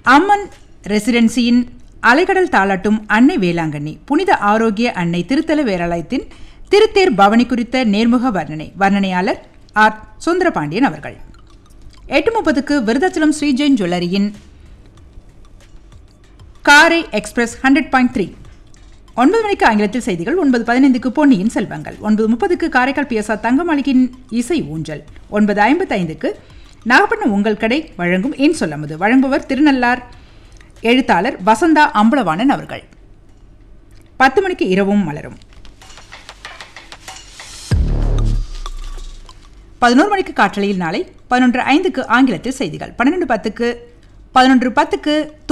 அம்மன் ரெசிடென்சியின் அலைக்கடல் தாளாட்டும் அன்னை வேளாங்கண்ணி புனித ஆரோக்கிய அன்னை திருத்தல வேலாலயத்தின் திருத்தேர் பவனி குறித்த நேர்முக வர்ணனை வர்ணனையாளர் ஆர் சுந்தரபாண்டியன் அவர்கள் எட்டு முப்பதுக்கு விருதாச்சலம் ஸ்ரீ ஜெயின் ஜுவல்லரியின் காரை எக்ஸ்பிரஸ் ஹண்ட்ரட் பாயிண்ட் த்ரீ ஒன்பது மணிக்கு ஆங்கிலத்தில் செய்திகள் ஒன்பது பதினைந்துக்கு பொன்னியின் செல்வங்கள் ஒன்பது முப்பதுக்கு காரைக்கால் பிஎஸ்ஆ தங்கமாளிகையின் இசை ஊஞ்சல் ஒன்பது ஐம்பத்தைந்துக்கு நாகப்பட்டினம் உங்கள் கடை வழங்கும் ஏன் சொல்லமுது வழங்குபவர் திருநள்ளார் எழுத்தாளர் வசந்தா அம்பலவாணன் அவர்கள் பத்து மணிக்கு இரவும் மலரும் பதினோரு மணிக்கு காற்றலையில் நாளை பதினொன்று ஐந்துக்கு ஆங்கிலத்தில் செய்திகள் பன்னிரெண்டு பத்துக்கு பதினொன்று பத்துக்கு